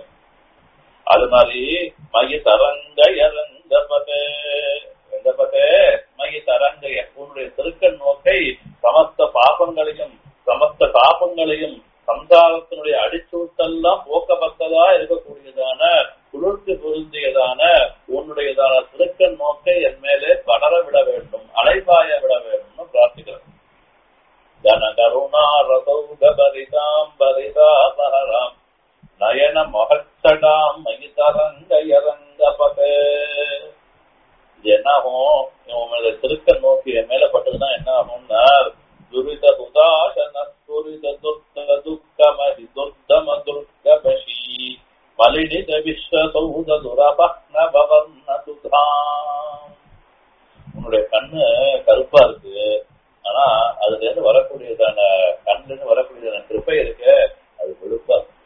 அது மாதிரி மயி தரங்கய ரங்கபதே ரங்கபதே மயி தரங்கய உன்னுடைய திருக்கண் நோக்கை சமஸ்த பாபங்களையும் சமஸ்த தாபங்களையும் சம்சாரத்தினுடைய அடிச்சூட்டெல்லாம் போக்கப்பட்டதா இருக்கக்கூடியதான குளிர்ச்சி பொருந்தியதான உன்னுடையதான திருக்கண் நோக்கை என் மேலே படர விட வேண்டும் அலைபாய விட வேண்டும்னு பிரார்த்திக்கிறேன் ஜன கருணா ரசௌகபரிதாம் பரிதாபஹராம் நயன மகச்சடாம் மகிதரங்கயரங்கபதே இது என்ன ஆகும் உங்களோட திருக்க நோக்கி என் மேல பட்டதுன்னா என்ன ஆகும்னா துரித துதாசன துரித துர்க்க துக்கமதி துர்தம துர்கபஷி மலினித விஸ்வசௌத துரபக்ன பவர்ண துதாம் உன்னுடைய கண்ணு கருப்பா இருக்கு ஆனா அதுல இருந்து வரக்கூடியதான கண்ணுல இருந்து வரக்கூடியதான கிருப்பை இருக்கு அது வெளுப்பா இருக்கு.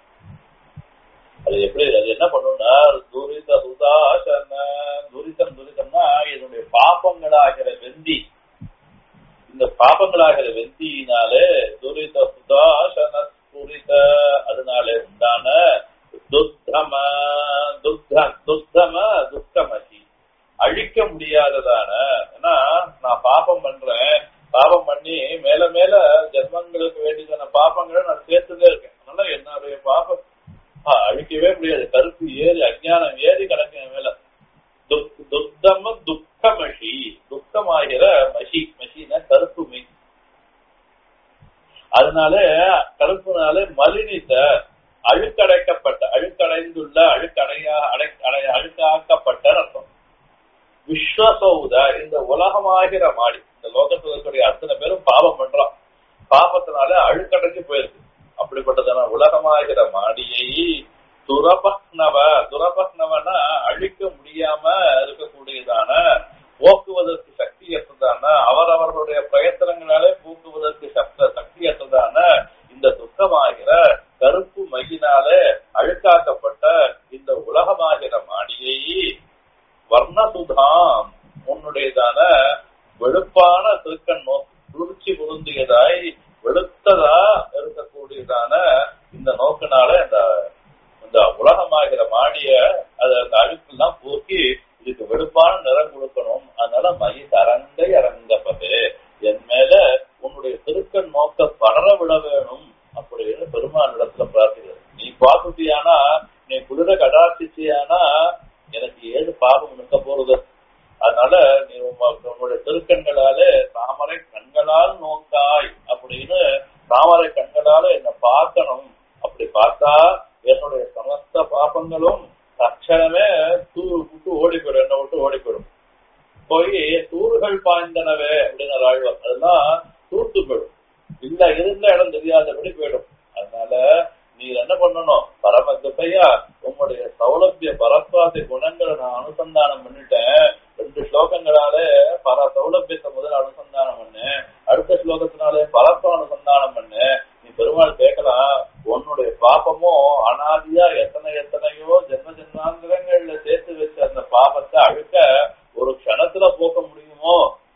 அது எப்படி அது என்ன பண்ணும்னா துரித சுதாசன துரிதம் துரிதம்னா இதனுடைய பாப்பங்களாகிற வெந்தி இந்த பாப்பங்களாகிற வெந்தியினாலே துரித சுதாசன துரித அதனாலே உண்டான துர்தம துர்த துர்தம துக்கமதி அழிக்க முடியாததான ஏன்னா நான் பாப்பம் பண்றேன் பாபம் பண்ணி மேல மேல ஜென்மங்களுக்கு வேண்டியதான பாப்பங்களை நான் சேர்த்துட்டே இருக்கேன் அதனால என்னுடைய பாப்பம் ஆ, அழிக்கவே முடியாது கருப்பு ஏறி அஞ்ஞானம் ஏறி கிடக்கு என் மேல துக்- துர்தம துக்கமஷி துக்கமாகிற மஷி மஷினா கருப்பு மீன் அதனால கருப்புனால மலினித்த அழுக்கடைக்கப்பட்ட அழுக்கடைந்துள்ள அழுக்கடையா அடை அடை அழுக்காக்கப்பட்ட அர்த்தம் விஸ்வசௌத இந்த உலகமாகிற மாடி இந்த லோகத்துல இருக்கக்கூடிய அத்தனை பேரும் பாவம் பண்றான் பாபத்தினால அழுக்கடைஞ்சு போயிருக்கு அப்படிப்பட்டதான உலகமாகிற மாடியை துரபக்னவ துரபக்னவனா அழிக்க முடியாம இருக்கக்கூடியதான போக்குவதற்கு சக்தியற்றதான அவரவர்களுடைய பிரயத்தனங்களாலே போக்குவதற்கு சக்த சக்தியற்றதான இந்த துக்கமாகிற கருப்பு மையினாலே அழுக்காக்கப்பட்ட இந்த உலகமாகிற மாடியை வர்ணசுதாம் உன்னுடையதான வெளுப்பான திருக்கண் நோக்கு குளிர்ச்சி பொருந்தியதாய் வெளுத்ததா இருக்கக்கூடியதான இந்த நோக்கினால இந்த இந்த உலகமாகிற மாடிய அது அந்த அழுக்கெல்லாம் போக்கி இதுக்கு வெளுப்பான நிறம் கொடுக்கணும் அதனால மயி தரங்கை அரங்கப்பது என் மேல உன்னுடைய திருக்கண் நோக்க படர விட வேணும் அப்படின்னு பெருமாள் இடத்துல பிரார்த்திக்கிறது நீ பார்த்துட்டியானா நீ குளிர கடாட்சிச்சியானா எனக்கு ஏது பாவம் நிற்க போறது அதனால நீ உம்ம- உன்னுடைய திருக்கண்களாலே தாமரை கண்களால் நோக்காய் அப்படின்னு தாமரை கண்களால என்ன பார்க்கணும் அப்படி பார்த்தா என்னுடைய சமஸ்த பாபங்களும் தட்சணமே தூ விட்டு ஓடி போயிடும் என்னை விட்டு ஓடி போயிடும் போய் தூர்கள் பாய்ந்தனவே அப்படின்னு ஆழ்வார் அதெல்லாம் தூர்த்து போயிடும் இல்ல இருந்த இடம் தெரியாதபடி போயிடும் அதனால நீர் என்ன பண்ணணும் பரம கிருப்பையா உங்களுடைய சௌலபிய பரஸ்வாதி குணங்களை நான் அனுசந்தானம் பண்ணிட்டேன் ரெண்டு ஸ்லோகங்களால பர சௌலபியத்தை முதல்ல அனுசந்தானம் பண்ணு அடுத்த ஸ்லோகத்தினாலே பரஸ்வ அனுசந்தானம் பண்ணு நீ பெருமாள் கேட்கலாம் உன்னுடைய பாப்பமும் அனாதியா எத்தனை எத்தனையோ ஜென்ம ஜென்மாந்திரங்கள்ல சேர்த்து வச்ச அந்த பாபத்தை அழுக்க ஒரு க்ஷணத்துல போக்க முடியுமோ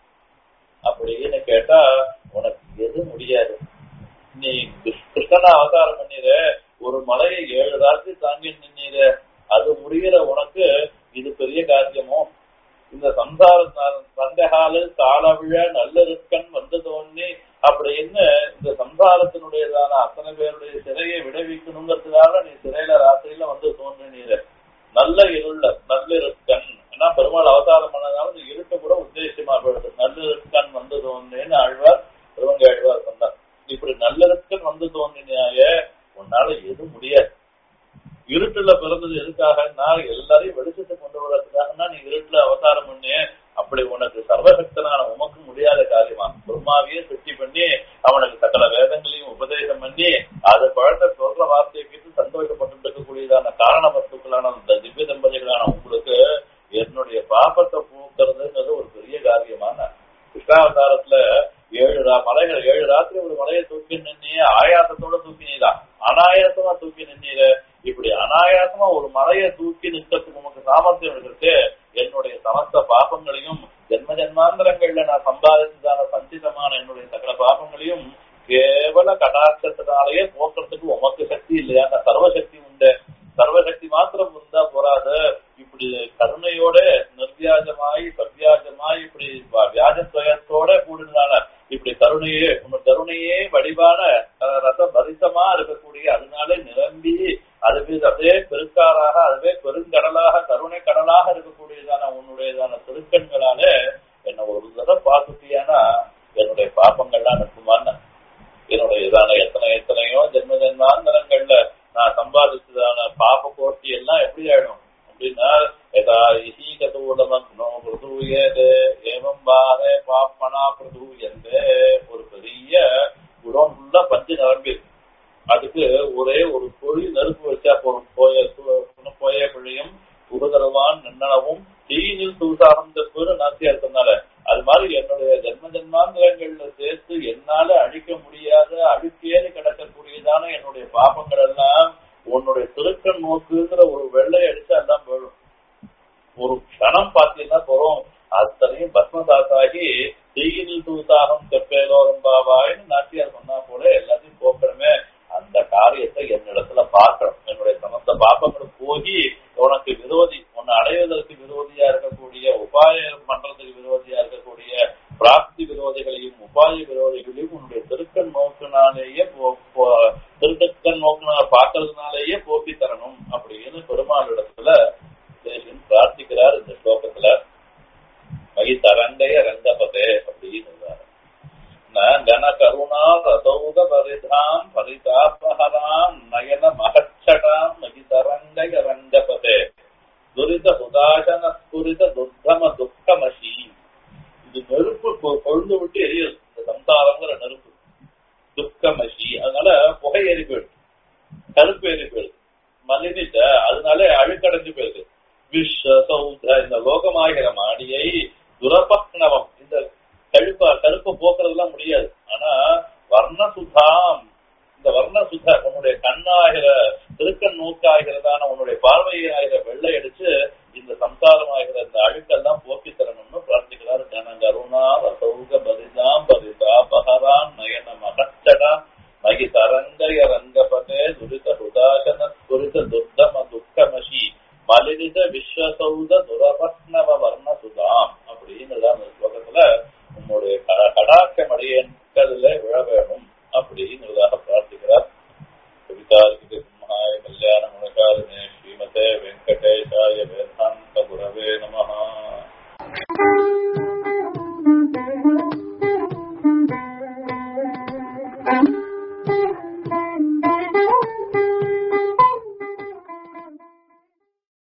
அப்படின்னு கேட்டா உனக்கு எது முடியாது நீ கிருஷ்ணனா அவதாரம் பண்ணிற ஒரு மலையை ஏழு ராத்திரி தாங்கி நின்னீர அது முடிகிற உனக்கு இது பெரிய காரியமோ இந்த சம்சார சந்தகாலில் தாளவிழ நல்லருக்கன் வந்து தோன்றி அப்படின்னு இந்த சம்சாரத்தினுடையதான அத்தனை பேருடைய சிறையை விடுவிக்கணுங்கிறதுக்காக நீ சிறையில ராத்திரியில வந்து தோன்றினீர நல்ல இருள நல்லிருக்கன் ஏன்னா பெருமாள் அவதாரம் பண்ணதுனால இந்த இருட்டை கூட உத்தேசமா போயிடுது நல்லிருக்கன் வந்து தோன்றேன்னு ஆழ்வார் திருவங்க ஆழ்வார் சொன்னார் இப்படி நல்லிருக்கன் வந்து தோன்றினாயே உன்னால எது முடியாது இருட்டுல பிறந்தது எதுக்காகன்னா எல்லாரையும் வெளிச்சத்தை கொண்டு வர்றதுக்காகனா நீ இருட்டுல அவதாரம் பண்ணி அப்படி உனக்கு சர்வசக்தனான உமக்கு முடியாத காரியமா பிரம்மாவையே சுத்தி பண்ணி அவனுக்கு சகல வேதங்களையும் உபதேசம் பண்ணி அது குழந்தை சொல்ற வார்த்தையை கேட்டு சந்தோஷப்பட்டு இருக்கக்கூடியதான காரண வஸ்துக்களான அந்த திவ்ய தம்பதிகளான உங்களுக்கு என்னுடைய பாப்பத்தை போக்குறதுங்கிறது ஒரு பெரிய காரியமான கிருஷ்ணாவதாரத்துல ஏழு மலைகள் ஏழு ராத்திரி ஒரு மலையை தூக்கி நின்னே ஆயாசத்தோட தூக்கி நீதான் அனாயாசமா தூக்கி நின்னீர இப்படி அனாயாசமா ஒரு மலையை தூக்கி நிற்கிறதுக்கு உமக்கு சாமர்த்தியம் இருக்கு என்னுடைய சமஸ்த பாபங்களையும் ஜென்ம ஜென்மாந்திரங்கள்ல நான் சம்பாதிச்சதான சஞ்சிதமான என்னுடைய சகல பாபங்களையும் கேவல கடாட்சத்தினாலேயே போக்குறதுக்கு உமக்கு சக்தி இல்லையா அந்த சர்வசக்தி உண்டு சர்வசக்தி மாத்திரம் இருந்தா போறாது இப்படி கருணையோட நிர்வியாஜமாய் சவ்யாஜமாய் இப்படி வியாஜத்வயத்தோட கூடினால இப்படி கருணையே உங்க கருணையே வடிவான ரச பரிசமா இருக்கக்கூடிய அதனாலே நிரம்பி அதுவே அதே பெருக்காராக அதுவே பெருங்கடலாக கருணை கடலாக இருக்கக்கூடியதான உன்னுடையதான திருக்கண்களால என்ன ஒரு தடவை பார்த்துட்டியானா என்னுடைய பாப்பங்கள்லாம் நிற்குமான என்னுடைய இதான எத்தனை எத்தனையோ ஜென்ம ஜென்மாந்தரங்கள்ல நான் சம்பாதிச்சதான பாப்ப கோட்டி எல்லாம் எப்படி ஆயிடும் அப்படின்னா எதா இசீகதூடமக்னோ பிரதூயதே ஏவம் பாரே பாப்பனா பிரதூயந்தே ஒரு பெரிய குடம் ஃபுல்லா பஞ்சு நிரம்பி அதுக்கு ஒரே ஒரு பொழி நெருப்பு வச்சா போதும் போய போய பிழையும் புகதரவான் நின்னனவும் தீனில் தூசாகம் தப்புன்னு நாசியா இருக்கனால அது மாதிரி என்னுடைய ஜென்ம ஜென்மாந்திரங்கள்ல சேர்த்து என்னால அழிக்க முடியாத அழுக்கேறி கிடக்கக்கூடியதான என்னுடைய பாபங்கள் எல்லாம் உன்னுடைய திருக்கண் நோக்குங்கிற ஒரு வெள்ளை அடிச்சா எல்லாம் போயிடும் ஒரு க்ஷணம் பார்த்தீங்கன்னா போறோம் அத்தனையும் பஸ்மதாசாகி தீயினில் தூசாகம் செப்பேலோரம் பாபாயின்னு நாட்டியார் சொன்னா போல எல்லாத்தையும் போக்கணுமே அந்த காரியத்தை என்னிடத்துல பார்க்கணும் என்னுடைய சமஸ்த பாப்பங்கள் போகி உனக்கு விரோதி உன்னை அடைவதற்கு விரோதியா இருக்கக்கூடிய உபாயம் பண்றதுக்கு விரோதியா இருக்கக்கூடிய பிராப்தி விரோதிகளையும் உபாய விரோதிகளையும் உன்னுடைய திருக்கண் நோக்கினாலேயே திருக்கண் நோக்கின பார்க்கறதுனாலேயே போக்கி தரணும் அப்படின்னு பெருமாள் இடத்துல தேசியன் பிரார்த்திக்கிறார் இந்த ஸ்லோகத்துல மகி தரங்கைய ரங்கபதே அப்படின்னு கன கருணா ரசௌத பரிதாம் பரிதாபஹராம் நயன மகச்சடாம் மகிதரங்கய ரங்கபதே துரித சுதாசன ஸ்புரித துர்தம துக்கமசி இது நெருப்பு கொழுந்து விட்டு எரியுது இந்த சம்சாரங்கிற நெருப்பு துக்கமசி அதனால புகை ஏறி போயிடுது கருப்பு ஏறி போயிடுது மலினிட்ட அதனால அழுக்கடைஞ்சு போயிடுது விஸ்வ சௌத இந்த லோகமாகிற மாடியை துரபக்னவம் இந்த கழுப்பா கருப்பு போக்குறதுலாம் முடியாது ஆனா வர்ண சுதாம் இந்த வர்ண சுத உன்னுடைய கண்ணாகிற திருக்கண் நோக்காகிறதான உன்னுடைய பார்வையாகிற வெள்ளை அடிச்சு இந்த சம்சாரம் ஆகிற இந்த அழுக்கெல்லாம் போக்கி தரணும்னு பிரார்த்திக்கிறார் ஜன கருணா ரசௌக பரிதாம் பரிதா பகரான் நயன மகச்சடா மகி தரங்கய ரங்கபதே துரித ஹுதாசன துரித துர்தம துக்கமஷி மலினித விஸ்வசௌத துரபத்னவ வர்ண சுதாம் அப்படின்னுதான் இந்த ஸ்லோகத்துல உன்னுடைய கடாக்கம் அடையதுல விழ வேணும் அப்படிங்கிறதாக பிரார்த்திக்கிறார் கவிதாருக்கு சிம்ஹாய கல்யாண குணகாரிணே ஸ்ரீமதே வெங்கடேஷாய வேதாந்த குரவே நமஹா Thank you.